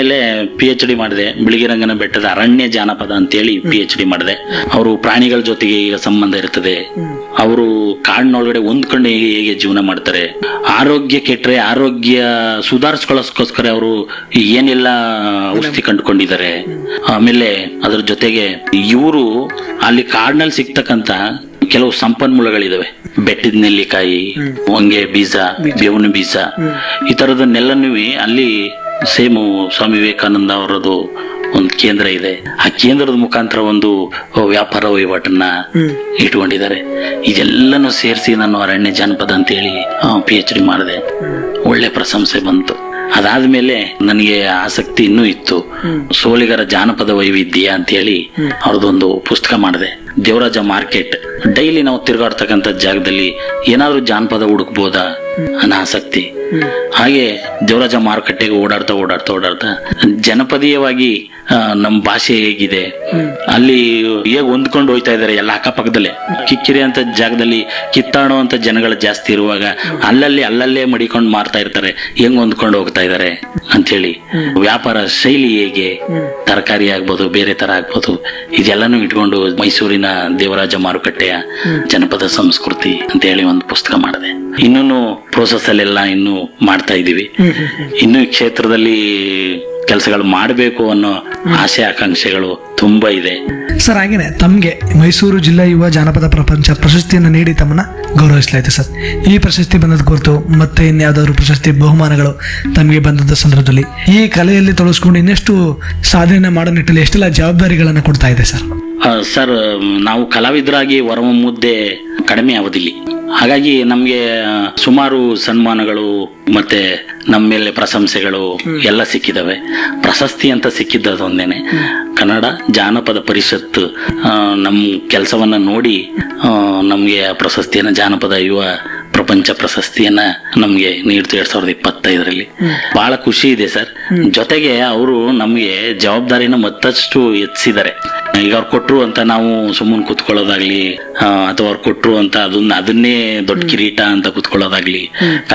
ಅದಾದ್ಮೇಲೆ P H D ಮಾಡಿದೆ ಬಿಳಿಗಿರಂಗನ ಬೆಟ್ಟದ ಅರಣ್ಯ ಜಾನಪದ ಅಂತೇಳಿ ಪಿ ಎಚ್ ಡಿ ಮಾಡಿದೆ ಅವರು ಪ್ರಾಣಿಗಳ ಜೊತೆಗೆ ಈಗ ಸಂಬಂಧ ಇರ್ತದೆ ಅವರು ಕಾಡಿನೊಳಗಡೆ ಹೊಂದ್ಕೊಂಡು ಹೇಗೆ ಹೇಗೆ ಜೀವನ ಮಾಡ್ತಾರೆ ಆರೋಗ್ಯ ಕೆಟ್ರೆ ಆರೋಗ್ಯ ಸುಧಾರಿಸ್ಕೊಳ್ಳೋಸ್ಕೋಸ್ಕರ ಅವರು ಏನೆಲ್ಲ ಔಷಧಿ ಕಂಡುಕೊಂಡಿದ್ದಾರೆ ಆಮೇಲೆ ಅದ್ರ ಜೊತೆಗೆ ಇವರು ಅಲ್ಲಿ ಕಾಡಿನಲ್ಲಿ ಸಿಗ್ತಕ್ಕಂತ ಕೆಲವು ಸಂಪನ್ಮೂಲಗಳಿದಾವೆ ಬೆಟ್ಟದ ನೆಲ್ಲಿಕಾಯಿ ಹೊಂಗೆ ಬೀಜ ಬೇವಿನ ಬೀಜ ಈ ತರದನ್ನೆಲ್ಲನೂ ಅಲ್ಲಿ ಸೇಮು ಸ್ವಾಮಿ ವಿವೇಕಾನಂದ ಅವರದು ಒಂದು ಕೇಂದ್ರ ಇದೆ ಆ ಕೇಂದ್ರದ ಮುಖಾಂತರ ಒಂದು ವ್ಯಾಪಾರ ವಹಿವಾಟನ್ನ ಇಟ್ಕೊಂಡಿದ್ದಾರೆ ಇದೆಲ್ಲನೂ ಸೇರಿಸಿ ನಾನು ಅರಣ್ಯ ಜಾನಪದ ಅಂತೇಳಿ ಪಿ ಎಚ್ ಡಿ ಮಾಡಿದೆ ಒಳ್ಳೆ ಪ್ರಶಂಸೆ ಬಂತು ಅದಾದ್ಮೇಲೆ ನನಗೆ ಆಸಕ್ತಿ ಇನ್ನೂ ಇತ್ತು ಸೋಲಿಗರ ಜಾನಪದ ವೈವಿಧ್ಯ ಅಂತೇಳಿ ಅವ್ರದ್ದೊಂದು ಪುಸ್ತಕ ಮಾಡಿದೆ ದೇವರಾಜ ಮಾರ್ಕೆಟ್ ಡೈಲಿ ನಾವು ತಿರುಗಾಡ್ತಕ್ಕಂಥ ಜಾಗದಲ್ಲಿ ಏನಾದ್ರೂ ಜಾನಪದ ಹುಡುಕ್ಬೋದಾ ಅನ್ನೋ ಆಸಕ್ತಿ ಹಾಗೆ ದೇವರಾಜ ಮಾರುಕಟ್ಟೆಗೆ ಓಡಾಡ್ತಾ ಓಡಾಡ್ತಾ ಓಡಾಡ್ತಾ ಜನಪದೀಯವಾಗಿ ಆ, ನಮ್ಮ ಭಾಷೆ ಹೇಗಿದೆ ಅಲ್ಲಿ ಹೇಗೆ ಹೊಂದ್ಕೊಂಡು ಹೋಯ್ತಾ ಇದಾರೆ ಎಲ್ಲ ಅಕ್ಕಪಕ್ಕದಲ್ಲೇ ಕಿಕ್ಕಿರಿ ಅಂತ ಜಾಗದಲ್ಲಿ ಕಿತ್ತಾಡುವಂತ ಜನಗಳು ಜಾಸ್ತಿ ಇರುವಾಗ ಅಲ್ಲಲ್ಲಿ ಅಲ್ಲಲ್ಲೇ ಮಡಿಕೊಂಡು ಮಾರ್ತಾ ಇರ್ತಾರೆ ಹೆಂಗ್ ಹೊಂದ್ಕೊಂಡು ಹೋಗ್ತಾ ಇದಾರೆ ಅಂತೇಳಿ ವ್ಯಾಪಾರ ಶೈಲಿ ಹೇಗೆ ತರಕಾರಿ ಆಗ್ಬೋದು ಬೇರೆ ತರ ಆಗ್ಬೋದು ಇದೆಲ್ಲಾನು ಇಟ್ಕೊಂಡು ಮೈಸೂರಿನ ದೇವರಾಜ ಮಾರುಕಟ್ಟೆಯ ಜನಪದ ಸಂಸ್ಕೃತಿ ಅಂತ ಹೇಳಿ ಒಂದು ಪುಸ್ತಕ ಮಾಡಿದೆ ಇನ್ನೂ ಪ್ರೋಸೆಸ್ ಅಲ್ಲೆಲ್ಲ ಇನ್ನು ಮಾಡ್ತಾ ಇದೀವಿ ಇನ್ನು ಈ ಕ್ಷೇತ್ರದಲ್ಲಿ ಕೆಲಸಗಳು ಮಾಡಬೇಕು ಅನ್ನೋ ಆಸೆ ಆಕಾಂಕ್ಷೆಗಳು ತುಂಬಾ ಇದೆ ಸರ್ ಹಾಗೇನೆ ತಮಗೆ ಮೈಸೂರು ಜಿಲ್ಲಾ ಯುವ ಜಾನಪದ ಪ್ರಪಂಚ ಪ್ರಶಸ್ತಿಯನ್ನು ನೀಡಿ ತಮ್ಮನ್ನ ಗೌರವಿಸಲಾಯಿತು ಸರ್ ಈ ಪ್ರಶಸ್ತಿ ಬಂದದ ಕುರಿತು ಮತ್ತೆ ಇನ್ಯಾವುದಾದ್ರು ಪ್ರಶಸ್ತಿ ಬಹುಮಾನಗಳು ತಮಗೆ ಬಂದದ ಸಂದರ್ಭದಲ್ಲಿ ಈ ಕಲೆಯಲ್ಲಿ ತೊಡಗಿಸ್ಕೊಂಡು ಇನ್ನೆಷ್ಟು ಸಾಧನೆ ಮಾಡೋ ನಿಟ್ಟಲ್ಲಿ ಎಷ್ಟೆಲ್ಲ ಜವಾಬ್ದಾರಿಗಳನ್ನು ಕೊಡ್ತಾ ಇದೆ ಸರ್ ಆ, ಸರ್ ನಾವು ಕಲಾವಿದರಾಗಿ ಹೊರಹೊಮ್ಮುವುದೇ ಕಡಿಮೆ ಅವಧಿಲಿ ಹಾಗಾಗಿ ನಮಗೆ ಸುಮಾರು ಸನ್ಮಾನಗಳು ಮತ್ತೆ ನಮ್ಮ ಮೇಲೆ ಪ್ರಶಂಸೆಗಳು ಎಲ್ಲ ಸಿಕ್ಕಿದಾವೆ ಪ್ರಶಸ್ತಿ ಅಂತ ಸಿಕ್ಕಿದ್ದದೊಂದೇನೆ ಕನ್ನಡ ಜಾನಪದ ಪರಿಷತ್ ಆ, ನಮ್ಮ ಕೆಲಸವನ್ನ ನೋಡಿ ನಮಗೆ ಆ ಪ್ರಶಸ್ತಿಯನ್ನ ಜಾನಪದ ಯುವ ಪ್ರಪಂಚ ಪ್ರಶಸ್ತಿಯನ್ನ ನಮಗೆ ನೀಡ್ತು ಎರಡ್ ಸಾವಿರದ ಇಪ್ಪತ್ತೈದರಲ್ಲಿ ಬಹಳ ಖುಷಿ ಇದೆ ಸರ್ ಜೊತೆಗೆ ಅವರು ನಮಗೆ ಜವಾಬ್ದಾರಿನ ಮತ್ತಷ್ಟು ಹೆಚ್ಚಿದ್ದಾರೆ ಈಗ ಅವ್ರು ಕೊಟ್ರು ಅಂತ ನಾವು ಸುಮ್ಮನೆ ಕುತ್ಕೊಳ್ಳೋದಾಗ್ಲಿ ಆ, ಅಥವಾ ಅವ್ರು ಕೊಟ್ರು ಅಂತ ಅದನ್ನ ಅದನ್ನೇ ದೊಡ್ಡ ಕಿರೀಟ ಅಂತ ಕುತ್ಕೊಳ್ಳೋದಾಗ್ಲಿ